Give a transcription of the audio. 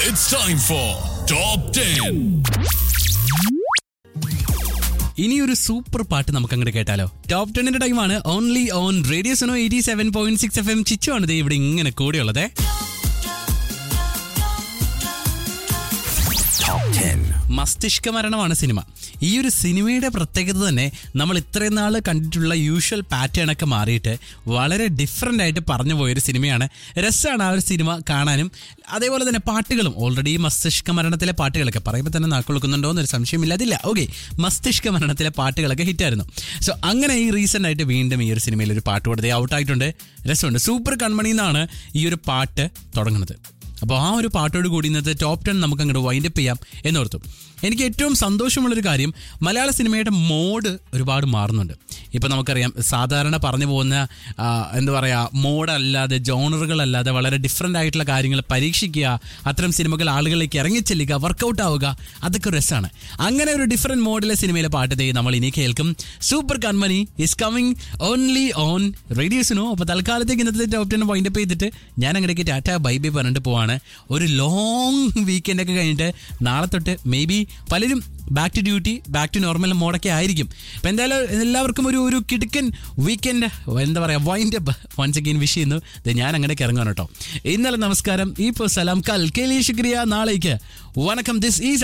It's time for Top 10. ഇനി ഒരു super പാട്ട് നമുക്ക് അങ്ങോട്ട് കേട്ടാലോ ടോപ്പ് ടെന്നിന്റെ ടൈമാണ് ഓൺലി ഓൺ റേഡിയോ സോണോ eighty seven point six F M Chichu ആണ് ദേ ഇവിടെ ഇങ്ങനെ കൂടെയുള്ളത് മസ്തിഷ്ക മരണമാണ് സിനിമ ഈ ഒരു സിനിമയുടെ പ്രത്യേകത തന്നെ നമ്മൾ ഇത്രയും നാൾ കണ്ടിട്ടുള്ള യൂഷ്വൽ പാറ്റേൺ ഒക്കെ മാറിയിട്ട് വളരെ ഡിഫറെൻ്റ് ആയിട്ട് പറഞ്ഞു പോയൊരു സിനിമയാണ് രസമാണ് ആ ഒരു സിനിമ കാണാനും അതേപോലെ തന്നെ പാട്ടുകളും ഓൾറെഡി മസ്തിഷ്ക മരണത്തിലെ പാട്ടുകളൊക്കെ പറയുമ്പോൾ തന്നെ നാക്കുകൊടുക്കുന്നുണ്ടോ എന്നൊരു സംശയമില്ല അതില്ല ഓക്കെ മസ്തിഷ്ക മരണത്തിലെ പാട്ടുകളൊക്കെ ഹിറ്റായിരുന്നു സോ അങ്ങനെ ഈ റീസെൻ്റ് ആയിട്ട് വീണ്ടും ഈ ഒരു സിനിമയിൽ ഒരു പാട്ട് കൊടുത്തേ ഔട്ടായിട്ടുണ്ട് രസമുണ്ട് സൂപ്പർ കൺമണി എന്നാണ് ഈ ഒരു പാട്ട് തുടങ്ങുന്നത് അപ്പോൾ ആ ഒരു പാട്ടോട് കൂടി ഇന്നത്തെ ടോപ്പ് ടെൻ നമുക്ക് അങ്ങോട്ട് വൈൻഡപ്പ് ചെയ്യാം എന്നോർത്തു എനിക്ക് ഏറ്റവും സന്തോഷമുള്ളൊരു കാര്യം മലയാള സിനിമയുടെ മോഡ് ഒരുപാട് മാറുന്നുണ്ട് ഇപ്പോൾ നമുക്കറിയാം സാധാരണ പറഞ്ഞു പോകുന്ന ആ, എന്താ പറയുക മോഡല്ലാതെ ജോണറുകളല്ലാതെ വളരെ ഡിഫറെൻ്റ് ആയിട്ടുള്ള കാര്യങ്ങൾ പരീക്ഷിക്കുക അത്തരം സിനിമകൾ ആളുകളിലേക്ക് ഇറങ്ങിച്ചെല്ലുക വർക്കൗട്ട് ആവുക അതൊക്കെ ഒരു രസമാണ് അങ്ങനെ ഒരു ഡിഫറെൻറ്റ് മോഡിലെ സിനിമയിലെ പാട്ട് ദേ നമ്മൾ ഇനി കേൾക്കും super Kanmani is coming only on റേഡിയോസിനോ അപ്പോൾ തൽക്കാലത്തേക്ക് ഇന്നത്തെ ടോപ്പ് ടെൻ വൈൻഡപ്പ് ചെയ്തിട്ട് ഞാൻ അങ്ങടേക്ക് ടാറ്റ ബൈ ബൈ പറഞ്ഞിട്ട് പോവാണ് ഒരു ലോങ് വീക്കെൻഡ് ഒക്കെ കഴിഞ്ഞിട്ട് നാളെ തൊട്ട് മേ ബി പലരും back to duty back to normal മോഡൊക്കെ ആയിരിക്കും അപ്പം എന്തായാലും എല്ലാവർക്കും ഒരു ഒരു കിടുക്കൻ വീക്കെൻഡ് എന്താ പറയുക wind up once again wish ചെയ്യുന്നു ദേ ഞാൻ അങ്ങടേക്ക് ഇറങ്ങാൻ കേട്ടോ ഇന്നലെ നമസ്കാരം ഇപ്പോൾ സലാം കൽ കേലി ശുക്രിയ നാളേക്ക് വണക്കം ദിസ് ഈസ്